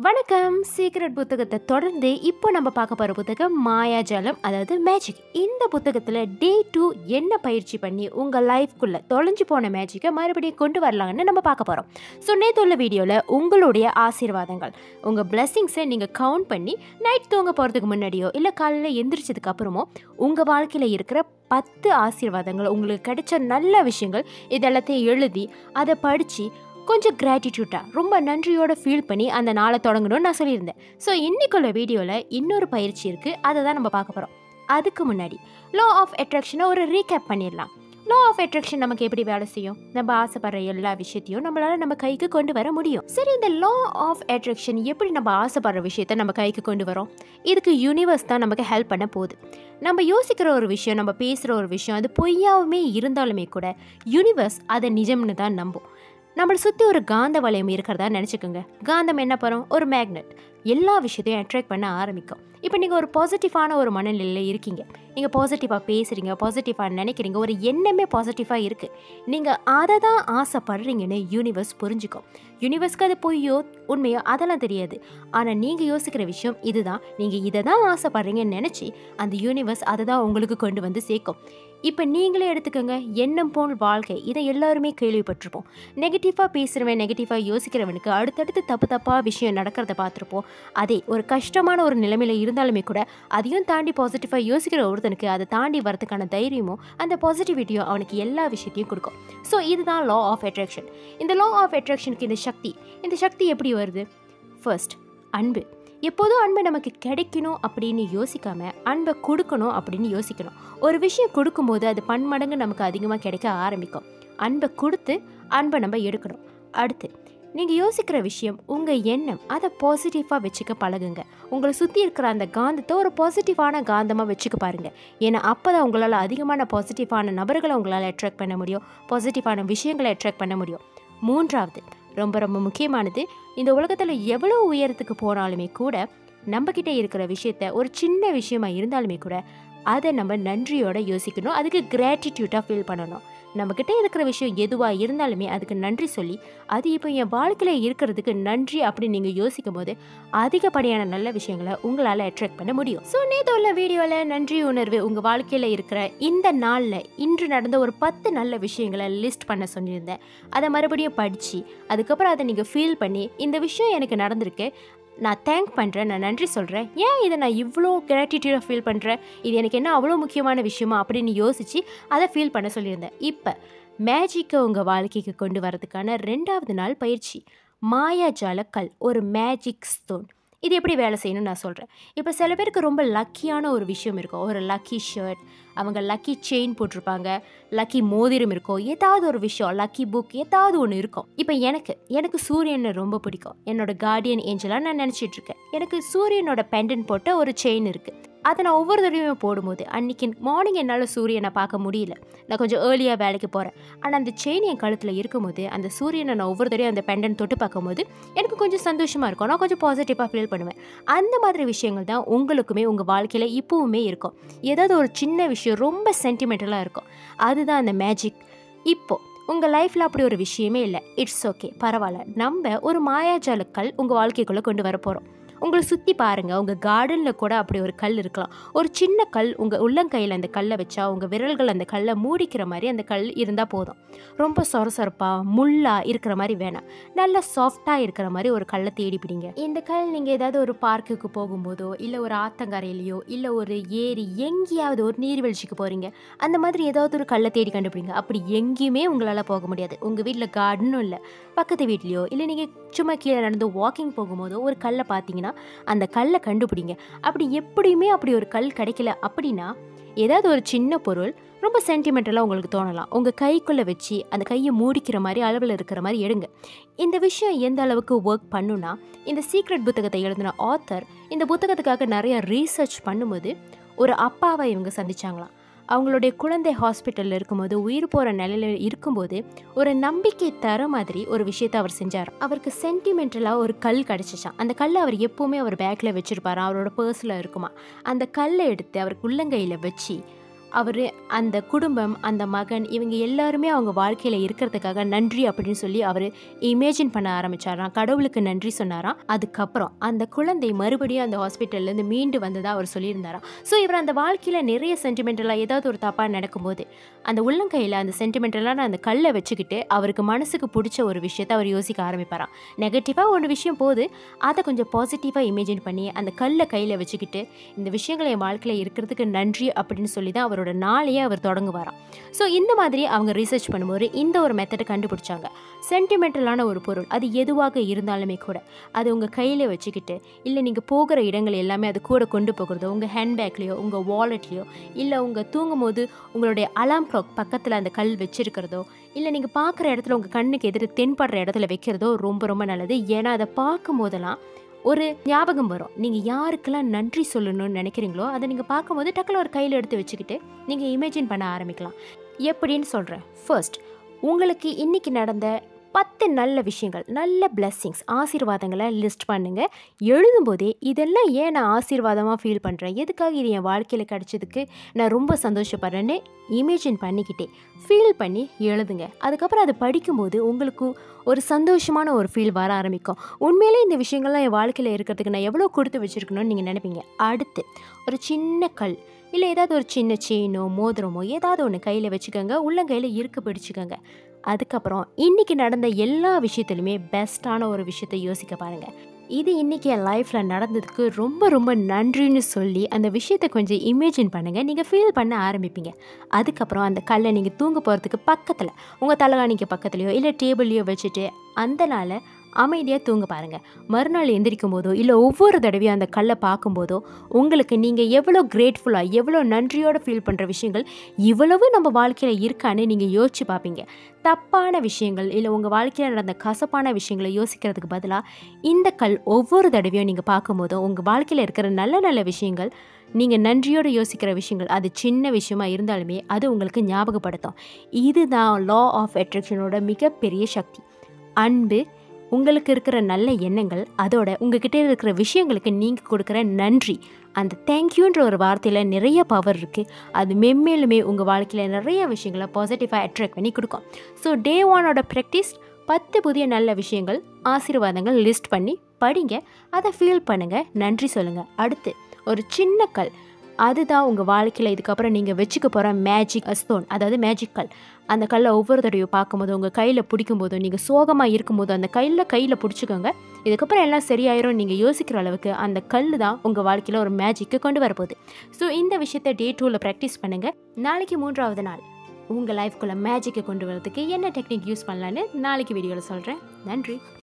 வணக்கம் சீக்ரெட் புத்தகத்தை தொடர்ந்து இப்போ நம்ம பார்க்க போகிற புத்தகம் மாயாஜாலம் அதாவது மேஜிக் இந்த புத்தகத்தில் டே டூ என்ன பயிற்சி பண்ணி உங்கள் லைஃப்குள்ளே தொலைஞ்சு போன மேஜிக்கை மறுபடியும் கொண்டு வரலாங்கன்னு நம்ம பார்க்க போகிறோம் ஸோ நேற்று உள்ள வீடியோவில் உங்களுடைய ஆசீர்வாதங்கள் உங்கள் பிளெஸ்ஸிங்ஸை நீங்கள் கவுண்ட் பண்ணி நைட் தூங்க போகிறதுக்கு முன்னாடியோ இல்லை காலையில் எந்திரிச்சதுக்கு அப்புறமோ உங்கள் வாழ்க்கையில் இருக்கிற பத்து ஆசீர்வாதங்கள் உங்களுக்கு கிடைச்ச நல்ல விஷயங்கள் இது எல்லாத்தையும் எழுதி அதை படித்து கொஞ்சம் கிராட்டிடியூட்டாக ரொம்ப நன்றியோட ஃபீல் பண்ணி அந்த நாளை தொடங்கணும்னு நான் சொல்லியிருந்தேன் ஸோ இன்னைக்குள்ள வீடியோவில் இன்னொரு பயிற்சி இருக்குது அதை தான் நம்ம பார்க்க போகிறோம் அதுக்கு முன்னாடி லா ஆஃப் அட்ராக்ஷனை ஒரு ரீகேப் பண்ணிடலாம் லா ஆஃப் அட்ராக்ஷன் நமக்கு எப்படி வேலை செய்யும் நம்ம ஆசைப்படுற எல்லா விஷயத்தையும் நம்மளால நம்ம கைக்கு கொண்டு வர முடியும் சரி இந்த லா ஆஃப் அட்ராக்ஷன் எப்படி நம்ம ஆசைப்படுற விஷயத்தை நம்ம கைக்கு கொண்டு வரோம் இதுக்கு யூனிவர்ஸ் தான் நமக்கு ஹெல்ப் பண்ண போகுது நம்ம யோசிக்கிற ஒரு விஷயம் நம்ம பேசுகிற ஒரு விஷயம் அது பொய்யாவுமே இருந்தாலுமே கூட யூனிவர்ஸ் அதை நிஜம்னு தான் நம்பும் நம்மளை சுற்றி ஒரு காந்த வளையம் இருக்கிறதா நினச்சிக்கோங்க காந்தம் என்ன பண்ணும் ஒரு மேக்னெட் எல்லா விஷயத்தையும் அட்ராக்ட் பண்ண ஆரம்பிக்கும் இப்போ நீங்கள் ஒரு பாசிட்டிவான ஒரு மனநிலையில் இருக்கீங்க நீங்கள் பாசிட்டிவாக பேசுகிறீங்க பாசிட்டிவாக நினைக்கிறீங்க ஒரு எண்ணமே பாசிட்டிவாக இருக்குது நீங்கள் அதை தான் ஆசைப்படுறீங்கன்னு யூனிவர்ஸ் புரிஞ்சுக்கும் யூனிவர்ஸ்க்கு அது பொய்யோ உண்மையோ அதெல்லாம் தெரியாது ஆனால் நீங்கள் யோசிக்கிற விஷயம் இதுதான் நீங்கள் இதை தான் ஆசைப்படுறீங்கன்னு நினச்சி அந்த யூனிவர்ஸ் அதை தான் உங்களுக்கு கொண்டு வந்து சேர்க்கும் இப்போ நீங்களே எடுத்துக்கோங்க எண்ணம் போல் வாழ்க்கை இதை எல்லாருமே கேள்விப்பட்டிருப்போம் நெகட்டிவாக பேசுகிறவன் நெகட்டிவாக யோசிக்கிறவனுக்கு அடுத்தடுத்து தப்பு தப்பாக விஷயம் நடக்கிறத பார்த்துருப்போம் அதே ஒரு கஷ்டமான ஒரு நிலைமையில் இருந்தாலுமே கூட அதையும் தாண்டி பாசிட்டிவாக யோசிக்கிற ஒருத்தனுக்கு அதை தாண்டி வரதுக்கான தைரியமும் அந்த பாசிட்டிவிட்டியும் அவனுக்கு எல்லா விஷயத்தையும் கொடுக்கும் ஸோ இதுதான் லா ஆஃப் அட்ராக்ஷன் இந்த லா ஆஃப் அட்ராக்ஷனுக்கு இந்த சக்தி இந்த சக்தி எப்படி வருது ஃபர்ஸ்ட் அன்பு எப்போதும் அன்பை நமக்கு கிடைக்கணும் அப்படின்னு யோசிக்காம அன்பை கொடுக்கணும் அப்படின்னு யோசிக்கணும் ஒரு விஷயம் கொடுக்கும்போது அது பன்மடங்கு நமக்கு அதிகமாக கிடைக்க ஆரம்பிக்கும் அன்பை கொடுத்து அன்பை நம்ம எடுக்கணும் அடுத்து நீங்கள் யோசிக்கிற விஷயம் உங்கள் எண்ணம் அதை பாசிட்டிவாக வச்சுக்க பழகுங்க உங்களை சுற்றி இருக்கிற அந்த காந்தத்தை ஒரு பாசிட்டிவான காந்தமாக வச்சுக்க பாருங்கள் ஏன்னா அப்போ தான் உங்களால் அதிகமான பாசிட்டிவான நபர்களை உங்களால் அட்ராக்ட் பண்ண முடியும் பாசிட்டிவான விஷயங்களை அட்ராக்ட் பண்ண முடியும் மூன்றாவது ரொம்ப ரொம்ப முக்கியமானது இந்த உலகத்தில் எவ்வளோ உயரத்துக்கு போனாலுமே கூட நம்மக்கிட்ட இருக்கிற விஷயத்த ஒரு சின்ன விஷயமா இருந்தாலுமே கூட அதை நம்ம நன்றியோட யோசிக்கணும் அதுக்கு கிராட்டிடியூட்டாக ஃபீல் பண்ணணும் நம்மக்கிட்ட இருக்கிற விஷயம் எதுவாக இருந்தாலுமே அதுக்கு நன்றி சொல்லி அது இப்போ என் வாழ்க்கையில் இருக்கிறதுக்கு நன்றி அப்படின்னு நீங்கள் யோசிக்கும் போது அதிகப்படியான நல்ல விஷயங்களை உங்களால் அட்ராக்ட் பண்ண முடியும் ஸோ நேற்று உள்ள வீடியோவில் நன்றி உணர்வு உங்கள் வாழ்க்கையில் இருக்கிற இந்த நாளில் இன்று நடந்த ஒரு பத்து நல்ல விஷயங்களை லிஸ்ட் பண்ண சொல்லியிருந்தேன் அதை மறுபடியும் படித்து அதுக்கப்புறம் அதை நீங்கள் ஃபீல் பண்ணி இந்த விஷயம் எனக்கு நடந்திருக்கு நான் தேங்க் பண்ணுறேன் நான் நன்றி சொல்கிறேன் ஏன் இதை நான் இவ்வளோ கிராட்டிடியூடாக ஃபீல் பண்ணுறேன் இது எனக்கு என்ன அவ்வளோ முக்கியமான விஷயமா அப்படின்னு யோசித்து அதை ஃபீல் பண்ண சொல்லியிருந்தேன் இப்போ மேஜிக்கை உங்கள் வாழ்க்கைக்கு கொண்டு வரதுக்கான ரெண்டாவது நாள் பயிற்சி மாயாஜால கல் ஒரு மேஜிக் ஸ்டோன் இது எப்படி வேலை செய்யணும்னு நான் சொல்கிறேன் இப்போ சில பேருக்கு ரொம்ப லக்கியான ஒரு விஷயம் இருக்கும் ஒரு லக்கி ஷர்ட் அவங்க லக்கி செயின் போட்டிருப்பாங்க லக்கி மோதிரம் இருக்கும் ஏதாவது ஒரு விஷயம் லக்கி புக் ஏதாவது ஒன்று இருக்கும் இப்போ எனக்கு எனக்கு சூரியனை ரொம்ப பிடிக்கும் என்னோட கார்டியன் ஏஞ்சலாக நான் நினச்சிட்டு இருக்கேன் எனக்கு சூரியனோட பெண்டன் போட்ட ஒரு செயின் இருக்குது அதை நான் ஒவ்வொரு தடவையும் போடும்போது அன்றைக்கி மார்னிங் என்னால் சூரியனை பார்க்க முடியல நான் கொஞ்சம் ஏர்லியாக வேலைக்கு போகிறேன் ஆனால் அந்த செயின் என் கழுத்தில் இருக்கும்போது அந்த சூரியனை நான் ஒவ்வொரு தடவையும் அந்த பெண்டன் தொட்டு பார்க்கும்போது எனக்கு கொஞ்சம் சந்தோஷமாக இருக்கும் நான் கொஞ்சம் பாசிட்டிவாக ஃபீல் பண்ணுவேன் அந்த மாதிரி விஷயங்கள் தான் உங்களுக்குமே உங்கள் வாழ்க்கையில் இப்போவுமே இருக்கும் ஏதாவது ஒரு சின்ன விஷயம் ரொம்ப சென்டிமெண்டலாக இருக்கும் அதுதான் அந்த மேஜிக் இப்போது உங்கள் லைஃப்பில் அப்படி ஒரு விஷயமே இல்லை இட்ஸ் ஓகே பரவாயில்ல நம்ம ஒரு மாயாஜாலக்கல் உங்கள் வாழ்க்கைக்குள்ளே கொண்டு வர போகிறோம் உங்களை சுற்றி பாருங்கள் உங்கள் கார்டனில் கூட அப்படி ஒரு கல் இருக்கலாம் ஒரு சின்ன கல் உங்கள் உள்ளங்கையில் அந்த கல்லை வச்சா உங்கள் விரல்கள் அந்த கல்லை மூடிக்கிற மாதிரி அந்த கல் இருந்தால் போதும் ரொம்ப சொரசொரப்பாக முள்ளாக இருக்கிற மாதிரி வேணாம் நல்ல சாஃப்டாக இருக்கிற மாதிரி ஒரு கல்லை தேடி பிடிங்க இந்த கல் நீங்கள் ஏதாவது ஒரு பார்க்குக்கு போகும்போதோ இல்லை ஒரு ஆத்தங்கரையிலையோ இல்லை ஒரு ஏரி எங்கேயாவது ஒரு நீர்வீழ்ச்சிக்கு போகிறீங்க அந்த மாதிரி ஏதாவது ஒரு கல்லை தேடி கண்டுபிடிங்க அப்படி எங்கேயுமே உங்களால் போக முடியாது உங்கள் வீட்டில் கார்டனும் இல்லை பக்கத்து வீட்லேயோ இல்லை நீங்கள் சும்மா கீழே நடந்து வாக்கிங் போகும்போதோ ஒரு கல்லை பார்த்தீங்கன்னா அந்த கல்லை கண்டுபிடிங்க அப்படி எப்படியுமே அப்படி ஒரு கல் கிடைக்கல அப்படின்னா ஏதாவது ஒரு சின்ன பொருள் ரொம்ப சென்டிமெண்டலாக உங்களுக்கு தோணலாம் உங்கள் கைக்குள்ளே வச்சு அந்த கையை மூடிக்கிற மாதிரி அளவில் இருக்கிற மாதிரி எடுங்க இந்த விஷயம் எந்த அளவுக்கு ஒர்க் பண்ணுன்னா இந்த சீக்ரெட் புத்தகத்தை எழுதின ஆத்தர் இந்த புத்தகத்துக்காக நிறைய ரீசர்ச் பண்ணும்போது ஒரு அப்பாவை இவங்க சந்திச்சாங்களாம் அவங்களுடைய குழந்தை ஹாஸ்பிட்டலில் இருக்கும்போது உயிர் போகிற நிலையில் இருக்கும்போது ஒரு நம்பிக்கை தர மாதிரி ஒரு விஷயத்தை அவர் செஞ்சார் அவருக்கு சென்டிமெண்டலாக ஒரு கல் கிடச்சிச்சான் அந்த கல் அவர் எப்போவுமே அவர் பேக்கில் வச்சுருப்பார் அவரோட பர்ஸில் இருக்குமா அந்த கல்லை எடுத்து அவருக்கு உள்ளங்கையில் வச்சு அவர் அந்த குடும்பம் அந்த மகன் இவங்க எல்லாருமே அவங்க வாழ்க்கையில் இருக்கிறதுக்காக நன்றி அப்படின்னு சொல்லி அவர் இமேஜின் பண்ண ஆரம்பிச்சாராம் கடவுளுக்கு நன்றி சொன்னாராம் அதுக்கப்புறம் அந்த குழந்தை மறுபடியும் அந்த ஹாஸ்பிட்டல்லேருந்து மீண்டு வந்ததாக அவர் சொல்லியிருந்தாராம் ஸோ இவர் அந்த வாழ்க்கையில் நிறைய சென்டிமெண்டலாக ஏதாவது ஒரு தப்பாக நடக்கும்போது அந்த உள்ளங்கையில் அந்த சென்டிமெண்டலான அந்த கல்லை வச்சுக்கிட்டு அவருக்கு மனசுக்கு பிடிச்ச ஒரு விஷயத்தை அவர் யோசிக்க ஆரம்பிப்பாராம் நெகட்டிவாக ஒரு விஷயம் போது அதை கொஞ்சம் பாசிட்டிவாக இமேஜின் பண்ணி அந்த கல்லை கையில் வச்சுக்கிட்டு இந்த விஷயங்கள் என் வாழ்க்கையில் இருக்கிறதுக்கு நன்றி அப்படின்னு சொல்லி தான் அவரோட நாளையே அவர் தொடங்குவாராம் ஸோ இந்த மாதிரி அவங்க ரிசர்ச் பண்ணும்போது இந்த ஒரு மெத்தடை கண்டுபிடிச்சாங்க சென்டிமெண்டலான ஒரு பொருள் அது எதுவாக இருந்தாலுமே கூட அது உங்கள் கையில் வச்சுக்கிட்டு இல்லை நீங்கள் போகிற இடங்கள் எல்லாமே அது கூட கொண்டு போகிறதோ உங்கள் ஹேண்ட்பேக்லேயோ உங்கள் வாலெட்லேயோ இல்லை உங்கள் தூங்கும் போது உங்களுடைய அலாம் க்ளாக் பக்கத்தில் அந்த கல் வச்சிருக்கிறதோ இல்லை நீங்கள் பார்க்குற இடத்துல உங்கள் கண்ணுக்கு எதிர தென்படுற இடத்துல வைக்கிறதோ ரொம்ப ரொம்ப நல்லது ஏன்னா அதை பார்க்கும் போதெல்லாம் ஒரு ஞாபகம் வரும் நீங்கள் யாருக்கெல்லாம் நன்றி சொல்லணும்னு நினைக்கிறீங்களோ அதை நீங்கள் பார்க்கும்போது டக்குனு ஒரு கையில் எடுத்து வச்சுக்கிட்டு நீங்கள் இமேஜின் பண்ண ஆரம்பிக்கலாம் எப்படின்னு சொல்கிறேன் ஃபர்ஸ்ட் உங்களுக்கு இன்னைக்கு நடந்த பத்து நல்ல விஷயங்கள் நல்ல பிளெஸ்ஸிங்ஸ் ஆசீர்வாதங்களை லிஸ்ட் பண்ணுங்கள் எழுதும்போதே இதெல்லாம் ஏன் நான் ஆசீர்வாதமாக ஃபீல் பண்ணுறேன் எதுக்காக இது என் வாழ்க்கையில் கிடச்சதுக்கு நான் ரொம்ப சந்தோஷப்படுறேன்னு இமேஜின் பண்ணிக்கிட்டே ஃபீல் பண்ணி எழுதுங்க அதுக்கப்புறம் அதை படிக்கும்போது உங்களுக்கு ஒரு சந்தோஷமான ஒரு ஃபீல் வர ஆரம்பிக்கும் உண்மையிலே இந்த விஷயங்கள்லாம் என் வாழ்க்கையில் இருக்கிறதுக்கு நான் எவ்வளோ கொடுத்து வச்சுருக்கணும்னு நீங்கள் நினைப்பீங்க அடுத்து ஒரு சின்ன கல் இல்லை ஏதாவது ஒரு சின்ன செயினோ மோதிரமோ ஏதாவது ஒன்று கையில் வச்சுக்கோங்க உள்ளங்கையில் இருக்க பிடிச்சிக்கோங்க அதுக்கப்புறம் இன்றைக்கி நடந்த எல்லா விஷயத்துலையுமே பெஸ்ட்டான ஒரு விஷயத்தை யோசிக்க பாருங்கள் இது இன்றைக்கி என் லைஃப்பில் நடந்ததுக்கு ரொம்ப ரொம்ப நன்றின்னு சொல்லி அந்த விஷயத்தை கொஞ்சம் இமேஜின் பண்ணுங்கள் நீங்கள் ஃபீல் பண்ண ஆரம்பிப்பீங்க அதுக்கப்புறம் அந்த கல்லை நீங்கள் தூங்க போகிறதுக்கு பக்கத்தில் உங்கள் தலைகாணிக்கு பக்கத்துலையோ இல்லை டேபிள்லையோ வச்சுட்டு அந்த நாளை அமைதியாக தூங்க பாருங்கள் மறுநாள் எந்திரிக்கும் போதோ இல்லை ஒவ்வொரு தடவையும் அந்த கல்லை பார்க்கும்போதோ உங்களுக்கு நீங்கள் எவ்வளோ கிரேட்ஃபுல்லாக எவ்வளோ நன்றியோடு ஃபீல் பண்ணுற விஷயங்கள் இவ்வளவு நம்ம வாழ்க்கையில் இருக்கான்னு நீங்கள் யோசிச்சு பார்ப்பீங்க தப்பான விஷயங்கள் இல்லை உங்கள் வாழ்க்கையில் நடந்த கசப்பான விஷயங்களை யோசிக்கிறதுக்கு பதிலாக இந்த கல் ஒவ்வொரு தடவையும் நீங்கள் பார்க்கும்போதோ உங்கள் வாழ்க்கையில் இருக்கிற நல்ல நல்ல விஷயங்கள் நீங்கள் நன்றியோடு யோசிக்கிற விஷயங்கள் அது சின்ன விஷயமா இருந்தாலுமே அது உங்களுக்கு ஞாபகப்படுத்தும் இதுதான் லா ஆஃப் அட்ராக்ஷனோட மிகப்பெரிய சக்தி அன்பு உங்களுக்கு இருக்கிற நல்ல எண்ணங்கள் அதோட உங்ககிட்ட இருக்கிற விஷயங்களுக்கு நீங்கள் கொடுக்குற நன்றி அந்த தேங்க்யூன்ற ஒரு வார்த்தையில் நிறைய பவர் இருக்குது அது மென்மேலுமே உங்கள் வாழ்க்கையில் நிறைய விஷயங்களை பாசிட்டிவாக அட்ராக்ட் பண்ணி கொடுக்கும் ஸோ டே ஒனோட ப்ராக்டிஸ் பத்து புதிய நல்ல விஷயங்கள் ஆசீர்வாதங்கள் லிஸ்ட் பண்ணி படிங்க அதை ஃபீல் பண்ணுங்கள் நன்றி சொல்லுங்கள் அடுத்து ஒரு சின்ன கல் அதுதான் உங்கள் வாழ்க்கையில் இதுக்கப்புறம் நீங்கள் வச்சுக்க போகிற மேஜிக் ஸ்டோன் அதாவது மேஜிக் கல் அந்த கல்லை ஒவ்வொரு தடவையும் பார்க்கும்போது உங்கள் கையில் பிடிக்கும் போதும் நீங்கள் சோகமாக இருக்கும்போது அந்த கையில் கையில் பிடிச்சிக்கோங்க இதுக்கப்புறம் எல்லாம் சரியாயிரும் நீங்கள் யோசிக்கிற அளவுக்கு அந்த கல் தான் உங்கள் வாழ்க்கையில் ஒரு மேஜிக்கு கொண்டு வரப்போகுது ஸோ இந்த விஷயத்தை டே டூவில் ப்ராக்டிஸ் பண்ணுங்கள் நாளைக்கு மூன்றாவது நாள் உங்கள் லைஃப்குள்ளே மேஜிக்கை கொண்டு வரதுக்கு என்ன டெக்னிக் யூஸ் பண்ணலான்னு நாளைக்கு வீடியோவில் சொல்கிறேன் நன்றி